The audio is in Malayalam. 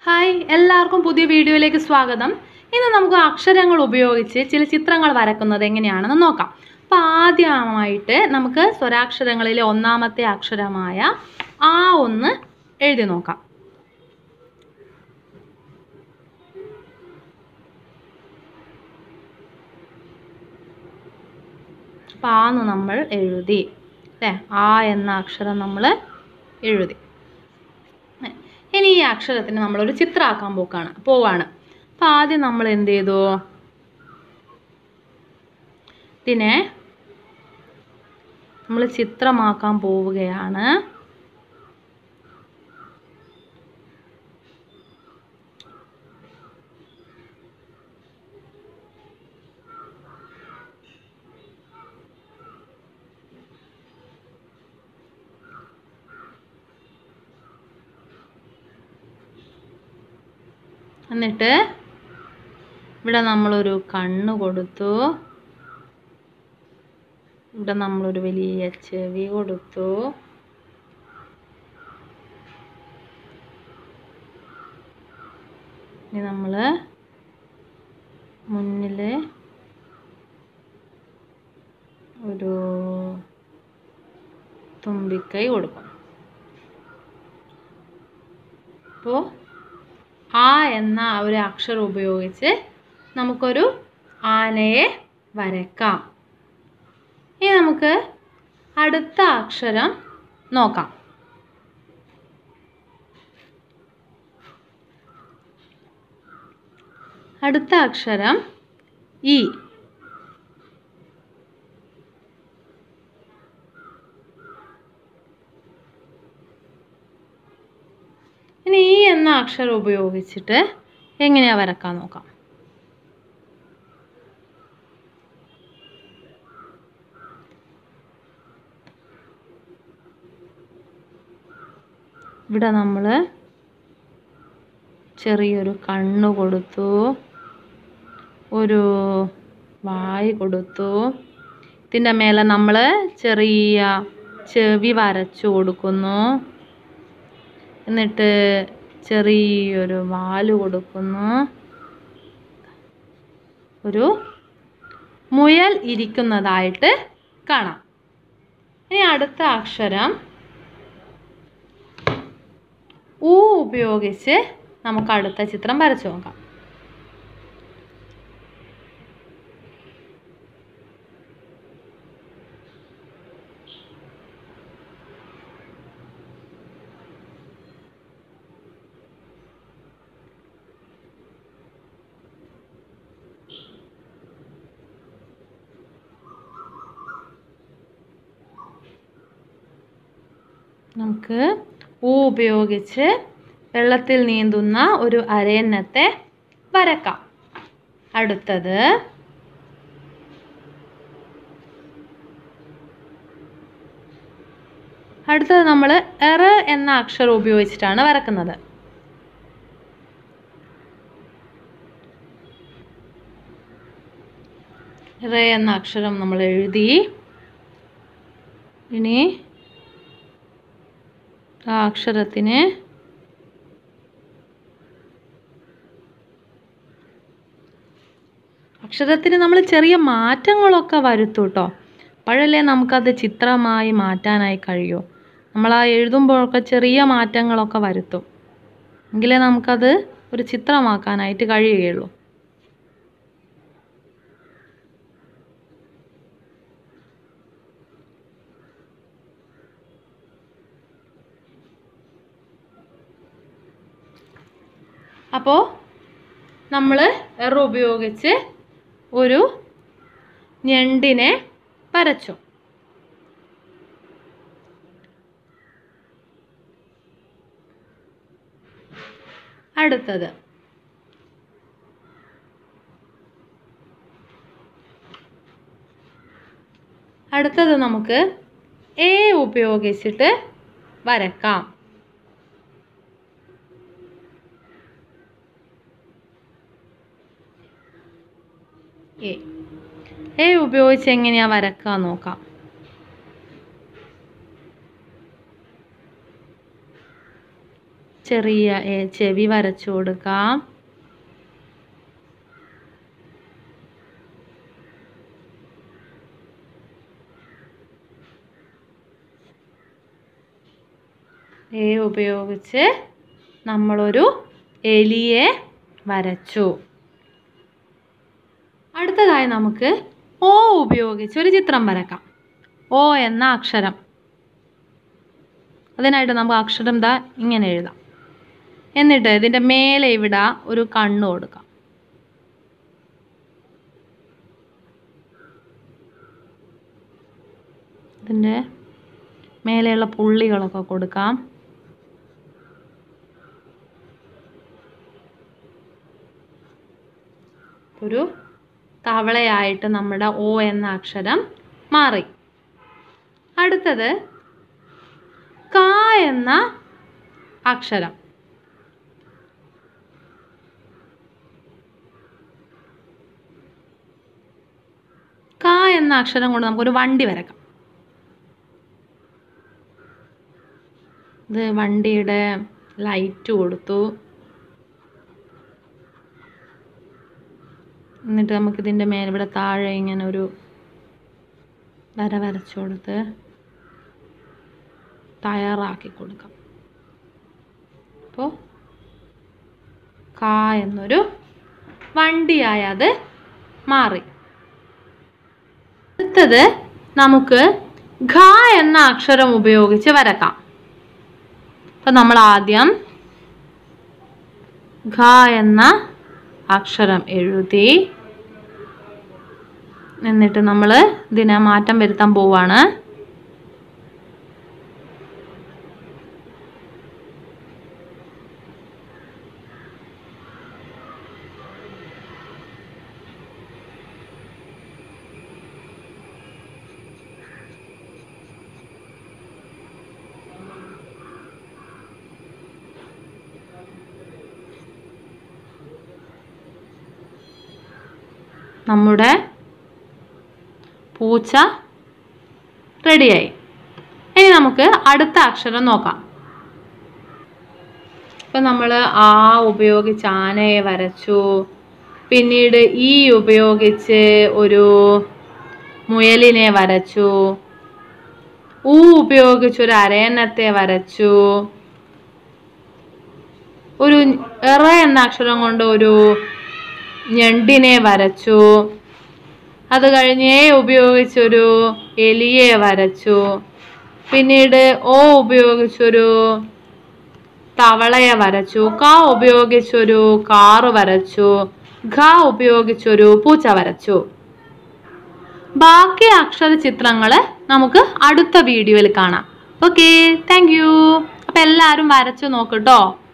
ഹായ് എല്ലാവർക്കും പുതിയ വീഡിയോയിലേക്ക് സ്വാഗതം ഇന്ന് നമുക്ക് അക്ഷരങ്ങൾ ഉപയോഗിച്ച് ചില ചിത്രങ്ങൾ വരക്കുന്നത് എങ്ങനെയാണെന്ന് നോക്കാം അപ്പോൾ ആദ്യമായിട്ട് നമുക്ക് സ്വരാക്ഷരങ്ങളിലെ ഒന്നാമത്തെ അക്ഷരമായ ആ ഒന്ന് എഴുതി നോക്കാം അപ്പോൾ ആന്ന് നമ്മൾ എഴുതി അല്ലേ ആ എന്ന അക്ഷരം നമ്മൾ എഴുതി ഇനി ഈ അക്ഷരത്തിന് നമ്മളൊരു ചിത്രമാക്കാൻ പോക്കാണ് പോവാണ് അപ്പം ആദ്യം നമ്മൾ എന്ത് ചെയ്തു ഇതിനെ നമ്മൾ ചിത്രമാക്കാൻ പോവുകയാണ് എന്നിട്ട് ഇവിടെ നമ്മളൊരു കണ്ണ് കൊടുത്തു ഇവിടെ നമ്മളൊരു വലിയ ചെവി കൊടുത്തു ഇനി നമ്മൾ മുന്നിൽ ഒരു തുമ്പിക്കൈ കൊടുക്കും അപ്പോൾ ആ എന്ന ആ ഒരു അക്ഷരം ഉപയോഗിച്ച് നമുക്കൊരു ആനയെ വരക്കാം ഇനി നമുക്ക് അടുത്ത അക്ഷരം നോക്കാം അടുത്ത അക്ഷരം ഇ ഇനി ഈ എന്ന അക്ഷരം ഉപയോഗിച്ചിട്ട് എങ്ങനെയാ വരക്കാൻ നോക്കാം ഇവിടെ നമ്മൾ ചെറിയൊരു കണ്ണ് കൊടുത്തു ഒരു വായ് കൊടുത്തു ഇതിൻ്റെ മേലെ നമ്മൾ ചെറിയ ചെവി വരച്ചു കൊടുക്കുന്നു എന്നിട്ട് ചെറിയൊരു വാല് കൊടുക്കുന്നു ഒരു മുയൽ ഇരിക്കുന്നതായിട്ട് കാണാം ഇനി അടുത്ത അക്ഷരം ഊ ഉപയോഗിച്ച് നമുക്ക് അടുത്ത ചിത്രം വരച്ചു നോക്കാം നമുക്ക് ഊ ഉപയോഗിച്ച് വെള്ളത്തിൽ നീന്തുന്ന ഒരു അരയന്നത്തെ വരക്കാം അടുത്തത് അടുത്തത് നമ്മൾ എറ എന്ന അക്ഷരം ഉപയോഗിച്ചിട്ടാണ് വരക്കുന്നത് എറ എന്ന അക്ഷരം നമ്മൾ എഴുതി ഇനി ആ അക്ഷരത്തിന് അക്ഷരത്തിന് നമ്മൾ ചെറിയ മാറ്റങ്ങളൊക്കെ വരുത്തും കേട്ടോ അപ്പോഴല്ലേ നമുക്കത് ചിത്രമായി മാറ്റാനായി കഴിയൂ നമ്മൾ ആ എഴുതുമ്പോഴൊക്കെ ചെറിയ മാറ്റങ്ങളൊക്കെ വരുത്തും എങ്കിലേ നമുക്കത് ഒരു ചിത്രമാക്കാനായിട്ട് കഴിയുകയുള്ളൂ അപ്പോൾ നമ്മൾ എറ ഉപയോഗിച്ച് ഒരു ഞണ്ടിനെ വരച്ചു അടുത്തത് അടുത്തത് നമുക്ക് എ ഉപയോഗിച്ചിട്ട് വരക്കാം എ എ ഉപയോഗിച്ച് എങ്ങനെയാ വരക്കാൻ നോക്കാം ചെറിയ ഏ, ചെവി വരച്ചു കൊടുക്കാം എ ഉപയോഗിച്ച് നമ്മളൊരു എലിയെ വരച്ചു അടുത്തതായി നമുക്ക് ഓ ഉപയോഗിച്ച് ഒരു ചിത്രം വരക്കാം ഓ എന്ന അക്ഷരം അതിനായിട്ട് നമുക്ക് അക്ഷരം ദാ ഇങ്ങനെ എഴുതാം എന്നിട്ട് ഇതിൻ്റെ മേലെ ഇവിടെ ഒരു കണ്ണ് കൊടുക്കാം ഇതിൻ്റെ മേലെയുള്ള പുള്ളികളൊക്കെ കൊടുക്കാം ഒരു തവളയായിട്ട് നമ്മുടെ ഓ എന്ന അക്ഷരം മാറി അടുത്തത് ക എന്ന അക്ഷരം ക എന്ന അക്ഷരം കൊണ്ട് നമുക്കൊരു വണ്ടി വരക്കാം ഇത് വണ്ടിയുടെ ലൈറ്റ് കൊടുത്തു എന്നിട്ട് നമുക്കിതിൻ്റെ മേലെ ഇവിടെ താഴെ ഇങ്ങനെ ഒരു വര വരച്ചു കൊടുത്ത് തയ്യാറാക്കി കൊടുക്കാം അപ്പോൾ കാ എന്നൊരു വണ്ടിയായി അത് മാറി അടുത്തത് നമുക്ക് ഘ എന്ന അക്ഷരം ഉപയോഗിച്ച് വരക്കാം അപ്പം നമ്മൾ ആദ്യം ഘ എന്ന അക്ഷരം എഴുതി എന്നിട്ട് നമ്മൾ ഇതിനെ മാറ്റം വരുത്താൻ പോവാണ് നമ്മുടെ പൂച്ച റെഡിയായി ഇനി നമുക്ക് അടുത്ത അക്ഷരം നോക്കാം ഇപ്പം നമ്മൾ ആ ഉപയോഗിച്ച് ആനയെ വരച്ചു പിന്നീട് ഈ ഉപയോഗിച്ച് ഒരു മുയലിനെ വരച്ചു ഊ ഉപയോഗിച്ച് ഒരു അരയന്നത്തെ വരച്ചു ഒരു എറ എന്ന അക്ഷരം കൊണ്ട് ഒരു ഞണ്ടിനെ വരച്ചു അത് കഴിഞ്ഞ് എ ഉപയോഗിച്ചൊരു എലിയെ വരച്ചു പിന്നീട് ഓ ഉപയോഗിച്ചൊരു തവളയെ വരച്ചു ക ഉപയോഗിച്ചൊരു കാറ് വരച്ചു ഘ ഉപയോഗിച്ചൊരു പൂച്ച വരച്ചു ബാക്കി അക്ഷര ചിത്രങ്ങൾ നമുക്ക് അടുത്ത വീഡിയോയിൽ കാണാം ഓക്കെ താങ്ക് യു അപ്പം എല്ലാവരും വരച്ചു നോക്കട്ടോ